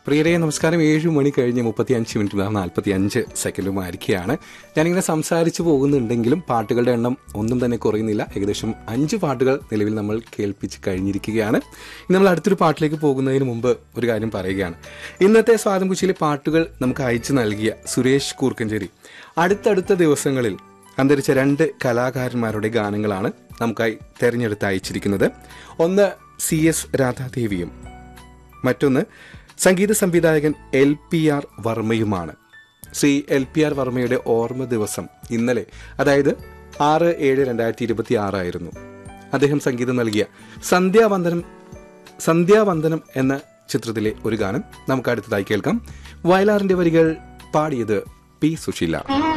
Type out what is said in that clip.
പ്രിയരെ നമസ്കാരം ഏഴ് മണി കഴിഞ്ഞ് മുപ്പത്തി അഞ്ച് മിനിറ്റ് നാൽപ്പത്തി അഞ്ച് സെക്കൻഡുമായിരിക്കുകയാണ് ഞാനിങ്ങനെ സംസാരിച്ചു പോകുന്നുണ്ടെങ്കിലും പാട്ടുകളുടെ എണ്ണം ഒന്നും തന്നെ കുറയുന്നില്ല ഏകദേശം അഞ്ച് പാട്ടുകൾ നിലവിൽ നമ്മൾ കേൾപ്പിച്ച് കഴിഞ്ഞിരിക്കുകയാണ് ഇനി നമ്മൾ അടുത്തൊരു പാട്ടിലേക്ക് പോകുന്നതിന് മുമ്പ് ഒരു കാര്യം പറയുകയാണ് ഇന്നത്തെ സ്വാതം കുച്ചിയിലെ പാട്ടുകൾ നമുക്ക് അയച്ചു നൽകിയ സുരേഷ് കൂർക്കഞ്ചേരി അടുത്തടുത്ത ദിവസങ്ങളിൽ അന്തരിച്ച രണ്ട് കലാകാരന്മാരുടെ ഗാനങ്ങളാണ് നമുക്കായി തെരഞ്ഞെടുത്ത് അയച്ചിരിക്കുന്നത് ഒന്ന് സി എസ് രാധാദേവിയും മറ്റൊന്ന് സംഗീത സംവിധായകൻ എൽ പി ആർ വർമ്മയുമാണ് ശ്രീ എൽ പി ആർ വർമ്മയുടെ ഓർമ്മ ദിവസം ഇന്നലെ അതായത് ആറ് ഏഴ് രണ്ടായിരത്തി ഇരുപത്തി ആറായിരുന്നു അദ്ദേഹം സംഗീതം നൽകിയ സന്ധ്യാവന്ദനം സന്ധ്യാവന്ദനം എന്ന ചിത്രത്തിലെ ഒരു ഗാനം നമുക്ക് അടുത്തതായി കേൾക്കാം വയലാറിന്റെ വരികൾ പാടിയത് പി സുശീല